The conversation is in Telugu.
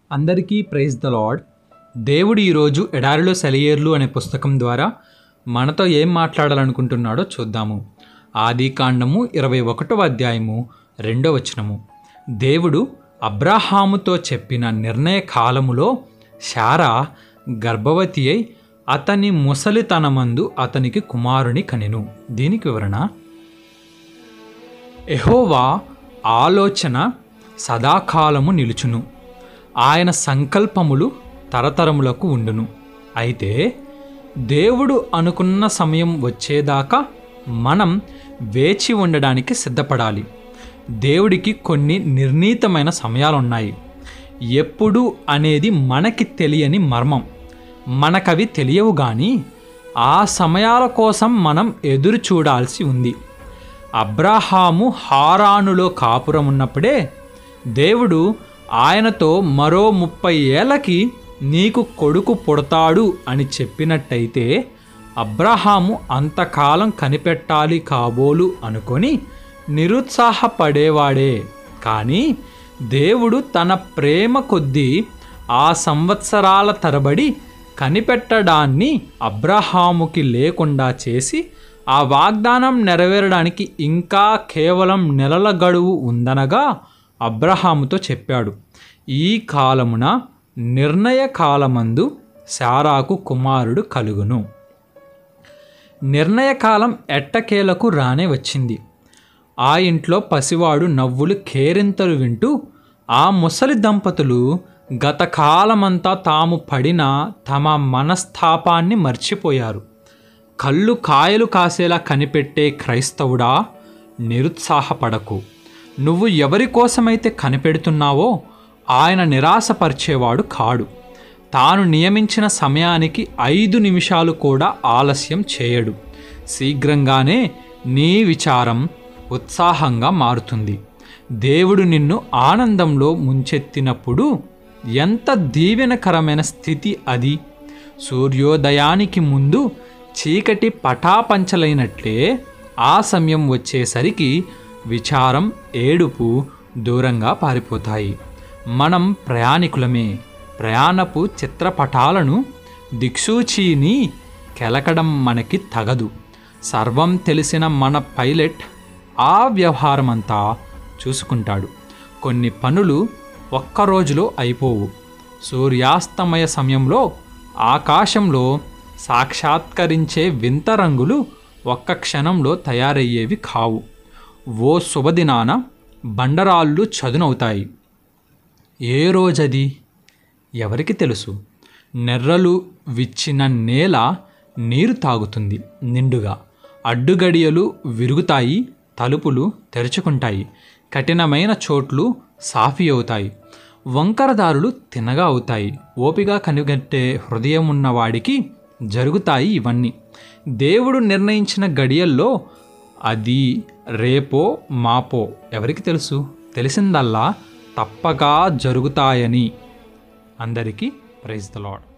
అందరికీ ప్రైజ్ ద లాడ్ దేవుడు ఈరోజు ఎడారిలో సెలయేర్లు అనే పుస్తకం ద్వారా మనతో ఏం మాట్లాడాలనుకుంటున్నాడో చూద్దాము ఆది కాండము ఇరవై ఒకటవ అధ్యాయము రెండో వచనము దేవుడు అబ్రాహాముతో చెప్పిన నిర్ణయ కాలములో శారా గర్భవతి అయి అతని ముసలితనమందు అతనికి కుమారుని కనెను దీనికి వివరణ ఎహోవా ఆలోచన సదాకాలము నిలుచును ఆయన సంకల్పములు తరతరములకు ఉండును అయితే దేవుడు అనుకున్న సమయం వచ్చేదాకా మనం వేచి ఉండడానికి సిద్ధపడాలి దేవుడికి కొన్ని నిర్ణీతమైన సమయాలున్నాయి ఎప్పుడు అనేది మనకి తెలియని మర్మం మనకవి తెలియవు కానీ ఆ సమయాల కోసం మనం ఎదురు చూడాల్సి ఉంది అబ్రాహాము హారానులో కాపురం ఉన్నప్పుడే దేవుడు ఆయనతో మరో ముప్పై ఏళ్ళకి నీకు కొడుకు పుడతాడు అని చెప్పినట్టయితే అబ్రహాము అంతకాలం కనిపెట్టాలి కాబోలు అనుకొని నిరుత్సాహపడేవాడే కానీ దేవుడు తన ప్రేమ కొద్దీ ఆ సంవత్సరాల తరబడి కనిపెట్టడాన్ని అబ్రహాముకి లేకుండా చేసి ఆ వాగ్దానం నెరవేరడానికి ఇంకా కేవలం నెలల గడువు ఉందనగా అబ్రహాముతో చెప్పాడు ఈ కాలమున నిర్ణయ కాలమందు శారాకు కుమారుడు కలుగును నిర్ణయకాలం ఎట్టకేలకు రానే వచ్చింది ఆ ఇంట్లో పసివాడు నవ్వులు కేరింతలు వింటూ ఆ ముసలి దంపతులు గత కాలమంతా తాము పడిన తమ మనస్తాపాన్ని మర్చిపోయారు కళ్ళు కాయలు కాసేలా కనిపెట్టే క్రైస్తవుడా నిరుత్సాహపడకు నువ్వు ఎవరి కోసమైతే కనిపెడుతున్నావో ఆయన నిరాశపరిచేవాడు కాడు తాను నియమించిన సమయానికి ఐదు నిమిషాలు కూడా ఆలస్యం చేయడు శీఘ్రంగానే నీ విచారం ఉత్సాహంగా మారుతుంది దేవుడు నిన్ను ఆనందంలో ముంచెత్తినప్పుడు ఎంత దీవెనకరమైన స్థితి అది సూర్యోదయానికి ముందు చీకటి పటాపంచలైనట్లే ఆ సమయం వచ్చేసరికి విచారం ఏడుపు దూరంగా పారిపోతాయి మనం ప్రయాణికులమే ప్రయాణపు చిత్రపటాలను దిక్సూచిని కెలకడం మనకి తగదు సర్వం తెలిసిన మన పైలట్ ఆ వ్యవహారమంతా చూసుకుంటాడు కొన్ని పనులు ఒక్క రోజులో అయిపోవు సూర్యాస్తమయ సమయంలో ఆకాశంలో సాక్షాత్కరించే వింత రంగులు ఒక్క క్షణంలో తయారయ్యేవి కావు ఓ శుభదినాన బండరాళ్ళు చదునవుతాయి ఏ రోజది ఎవరికి తెలుసు నెర్రలు విచ్చిన నేల నీరు తాగుతుంది నిండుగా అడ్డుగడియలు విరుగుతాయి తలుపులు తెరుచుకుంటాయి కఠినమైన చోట్లు సాఫీ అవుతాయి వంకరదారులు తినగా అవుతాయి ఓపిగా కనిగట్టే హృదయం ఉన్నవాడికి జరుగుతాయి ఇవన్నీ దేవుడు నిర్ణయించిన గడియల్లో అది రేపో మాపో ఎవరికి తెలుసు తెలిసిందల్లా తప్పగా జరుగుతాయని అందరికీ ప్రైజ్ ద లాడ్